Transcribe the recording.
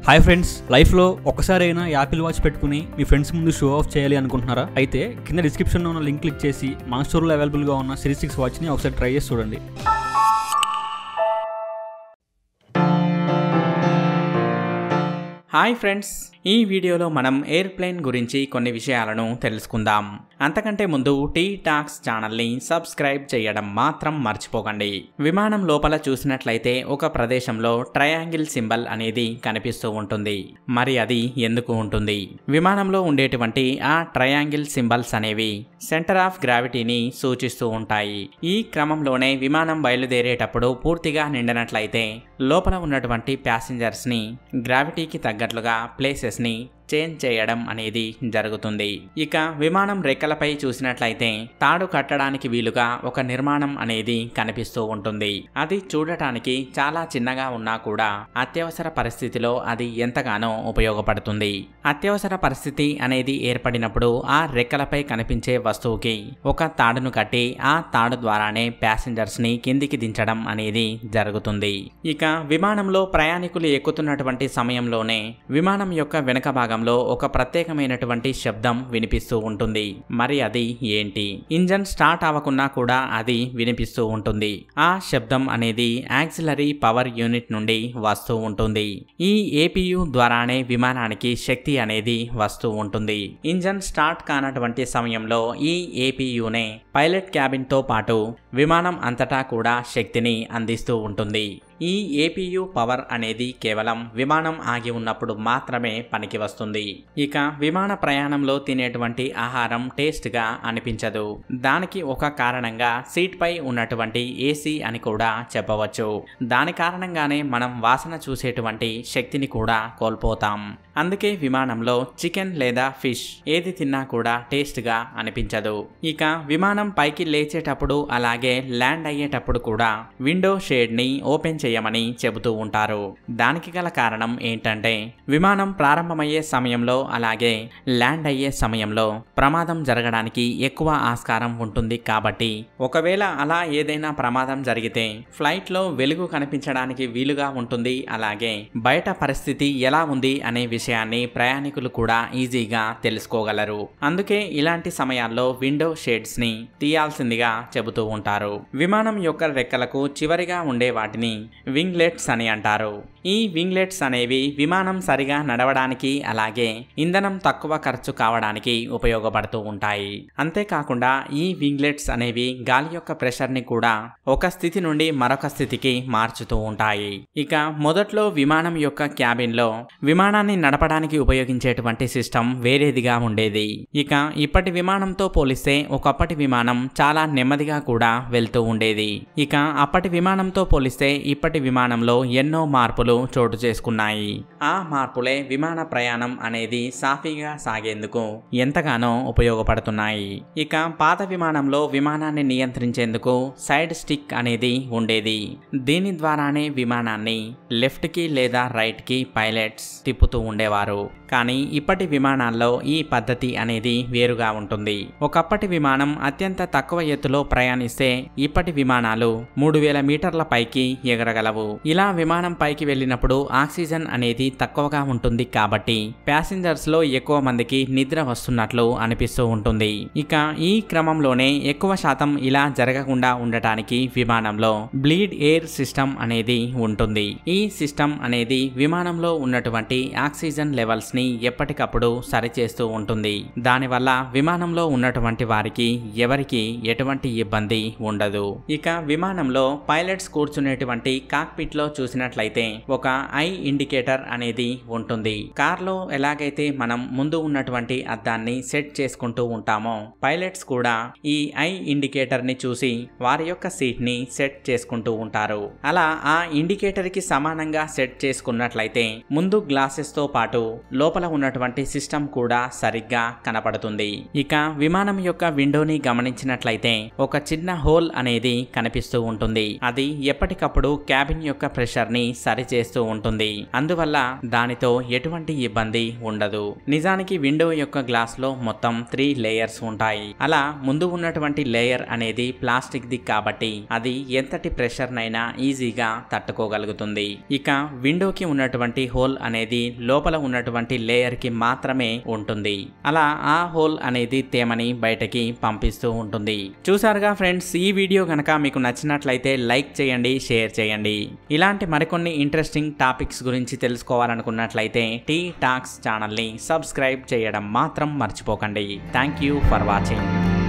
hi friends లైఫ్లో ఒక్కసారైనా Apple watch పెట్టుకుని మీ ఫ్రెండ్స్ ముందు షో ఆఫ్ చేయాలి అనుకుంటున్నారా అయితే కింద డిస్క్రిప్షన్లో ఉన్న లింక్ క్లిక్ చేసి మా స్టోర్లో అవైలబుల్గా ఉన్న సిరీస్ సిక్స్ వాచ్ని ఒకసారి ట్రై చేసి చూడండి హాయ్ ఫ్రెండ్స్ ఈ వీడియోలో మనం ఎయిర్ప్లేన్ గురించి కొన్ని విషయాలను తెలుసుకుందాం అంతకంటే ముందు టీ టాక్స్ ఛానల్ని సబ్స్క్రైబ్ చేయడం మాత్రం మర్చిపోకండి విమానం లోపల చూసినట్లయితే ఒక ప్రదేశంలో ట్రయాంగిల్ సింబల్ అనేది కనిపిస్తూ ఉంటుంది మరి అది ఎందుకు ఉంటుంది విమానంలో ఉండేటువంటి ఆ ట్రయాంగిల్ సింబల్స్ అనేవి సెంటర్ ఆఫ్ గ్రావిటీని సూచిస్తూ ఉంటాయి ఈ క్రమంలోనే విమానం బయలుదేరేటప్పుడు పూర్తిగా నిండినట్లయితే లోపల ఉన్నటువంటి ప్యాసింజర్స్ని గ్రావిటీకి తగ్గట్లుగా ప్లేసెస్ని చేంజ్ చేయడం అనేది జరుగుతుంది ఇక విమానం రెక్కలపై చూసినట్లయితే తాడు కట్టడానికి వీలుగా ఒక నిర్మాణం అనేది కనిపిస్తూ ఉంటుంది అది చూడటానికి చాలా చిన్నగా ఉన్నా కూడా అత్యవసర పరిస్థితిలో అది ఎంతగానో ఉపయోగపడుతుంది అత్యవసర పరిస్థితి అనేది ఏర్పడినప్పుడు ఆ రెక్కలపై కనిపించే వస్తువుకి ఒక తాడును కట్టి ఆ తాడు ద్వారానే ప్యాసింజర్స్ ని కిందికి దించడం అనేది జరుగుతుంది ఇక విమానంలో ప్రయాణికులు ఎక్కుతున్నటువంటి సమయంలోనే విమానం యొక్క వెనక భాగంలో ఒక ప్రత్యేకమైనటువంటి శబ్దం వినిపిస్తూ ఉంటుంది మరి అది ఏంటి ఇంజన్ స్టార్ట్ అవ్వకున్నా కూడా అది వినిపిస్తూ ఉంటుంది ఆ శబ్దం అనేది యాక్సిలరీ పవర్ యూనిట్ నుండి వస్తూ ఉంటుంది ఈ ఏపీయు ద్వారానే విమానానికి శక్తి అనేది వస్తూ ఉంటుంది ఇంజన్ స్టార్ట్ కానటువంటి సమయంలో ఈ ఏపీయునే పైలట్ క్యాబిన్ తో పాటు విమానం అంతటా కూడా శక్తిని అందిస్తూ ఉంటుంది ఈ ఏపీయు పవర్ అనేది కేవలం విమానం ఆగి ఉన్నప్పుడు మాత్రమే పనికి వస్తుంది ఇక విమాన ప్రయాణంలో తినేటువంటి ఆహారం టేస్ట్గా అనిపించదు దానికి ఒక కారణంగా సీట్ పై ఉన్నటువంటి ఏసీ అని కూడా చెప్పవచ్చు దాని కారణంగానే మనం వాసన చూసేటువంటి శక్తిని కూడా కోల్పోతాం అందుకే విమానంలో చికెన్ లేదా ఫిష్ ఏది తిన్నా కూడా టేస్ట్గా అనిపించదు ఇక విమానం పైకి లేచేటప్పుడు అలాగే ల్యాండ్ అయ్యేటప్పుడు కూడా విండో షేడ్ని ఓపెన్ చేయమని చెబుతూ ఉంటారు దానికి గల కారణం ఏంటంటే విమానం ప్రారంభమయ్యే సమయంలో అలాగే ల్యాండ్ అయ్యే సమయంలో ప్రమాదం జరగడానికి ఎక్కువ ఆస్కారం ఉంటుంది కాబట్టి ఒకవేళ అలా ఏదైనా ప్రమాదం జరిగితే ఫ్లైట్లో వెలుగు కనిపించడానికి వీలుగా ఉంటుంది అలాగే బయట పరిస్థితి ఎలా ఉంది అనే విషయాన్ని ప్రయాణికులు కూడా ఈజీగా తెలుసుకోగలరు అందుకే ఇలాంటి సమయాల్లో విండో షేడ్స్ ని తీయాల్సిందిగా చెబుతూ ఉంటారు విమానం యొక్క రెక్కలకు చివరిగా ఉండే వాటిని వింగ్లెట్స్ అని అంటారు ఈ వింగ్లెట్స్ అనేవి విమానం సరిగా నడవడానికి అలాగే ఇంధనం తక్కువ ఖర్చు కావడానికి ఉపయోగపడుతూ ఉంటాయి అంతేకాకుండా ఈ వింగ్లెట్స్ అనేవి గాలి యొక్క ప్రెషర్ని కూడా ఒక స్థితి నుండి మరొక స్థితికి మార్చుతూ ఉంటాయి ఇక మొదట్లో విమానం యొక్క క్యాబిన్లో విమానాన్ని నడపడానికి ఉపయోగించేటువంటి సిస్టమ్ వేరేదిగా ఉండేది ఇక ఇప్పటి విమానంతో పోలిస్తే ఒకప్పటి విమానం చాలా నెమ్మదిగా కూడా వెళ్తూ ఉండేది ఇక అప్పటి విమానంతో పోలిస్తే ఇప్పటి విమానంలో ఎన్నో మార్పులు చోటు చేసుకున్నాయి ఆ మార్పులే విమాన ప్రయాణం అనేది సాఫీగా సాగేందుకు ఎంతగానో ఉపయోగపడుతున్నాయి ఇక పాత విమానంలో విమానాన్ని నియంత్రించేందుకు సైడ్ స్టిక్ అనేది ఉండేది దీని ద్వారానే విమానాన్ని లెఫ్ట్ కి లేదా రైట్ కి పైలట్స్ తిప్పుతూ ఉండేవారు కానీ ఇప్పటి విమానాల్లో ఈ పద్ధతి అనేది వేరుగా ఉంటుంది ఒకప్పటి విమానం అత్యంత తక్కువ ఎత్తులో ప్రయాణిస్తే ఇప్పటి విమానాలు మూడు వేల మీటర్ల పైకి ఎగరగలవు ఇలా విమానం పైకి వెళ్ళినప్పుడు ఆక్సిజన్ అనేది తక్కువగా ఉంటుంది కాబట్టి ప్యాసింజర్స్ లో ఎక్కువ మందికి నిద్ర వస్తున్నట్లు అనిపిస్తూ ఉంటుంది ఇక ఈ క్రమంలోనే ఎక్కువ శాతం ఇలా జరగకుండా ఉండటానికి విమానంలో బ్లీడ్ ఎయిర్ సిస్టమ్ అనేది ఉంటుంది ఈ సిస్టమ్ అనేది విమానంలో ఉన్నటువంటి ఆక్సిజన్ లెవెల్స్ ని ఎప్పటికప్పుడు సరిచేస్తూ ఉంటుంది దానివల్ల విమానంలో ఉన్నటువంటి వారికి ఎవరికి ఎటువంటి ఇబ్బంది ఉండదు ఇక విమానంలో పైలట్స్ కూర్చునేటువంటి కాక్పిట్ లో చూసినట్లయితే ఒక ఐ ఇండికేటర్ అనేది ఉంటుంది కార్ లో ఎలాగైతే మనం ముందు ఉన్నటువంటి అద్దాన్ని సెట్ చేసుకుంటూ ఉంటామో పైలట్స్ కూడా ఈ ఐ ఇండికేటర్ ని చూసి వారి యొక్క సీట్ ని సెట్ చేసుకుంటూ ఉంటారు అలా ఆ ఇండికేటర్ కి సమానంగా సెట్ చేసుకున్నట్లయితే ముందు గ్లాసెస్ తో పాటు లోపల ఉన్నటువంటి సిస్టమ్ కూడా సరిగ్గా కనపడుతుంది ఇక విమానం యొక్క విండోని గమనించినట్లయితే ఒక చిన్న హోల్ అనేది కనిపిస్తూ ఉంటుంది అది ఎప్పటికప్పుడు క్యాబిన్ యొక్క ప్రెషర్ ని సరి పనిచేస్తూ ఉంటుంది అందువల్ల దానితో ఎటువంటి ఇబ్బంది ఉండదు నిజానికి విండో యొక్క గ్లాస్ లో మొత్తం త్రీ లేయర్స్ ఉంటాయి అలా ముందు ఉన్నటువంటి లేయర్ అనేది ప్లాస్టిక్ ది కాబట్టి అది ఎంతటి ప్రెషర్ నైనా ఈజీగా తట్టుకోగలుగుతుంది ఇక విండోకి ఉన్నటువంటి హోల్ అనేది లోపల ఉన్నటువంటి లేయర్ కి మాత్రమే ఉంటుంది అలా ఆ హోల్ అనేది తేమని బయటకి పంపిస్తూ ఉంటుంది చూసారుగా ఫ్రెండ్స్ ఈ వీడియో కనుక మీకు నచ్చినట్లయితే లైక్ చేయండి షేర్ చేయండి ఇలాంటి మరికొన్ని ఇంట్రెస్టింగ్ టాపిక్స్ గురించి తెలుసుకోవాలనుకున్నట్లయితే టీ టాక్స్ ఛానల్ని సబ్స్క్రైబ్ చేయడం మాత్రం మర్చిపోకండి థ్యాంక్ యూ ఫర్ వాచింగ్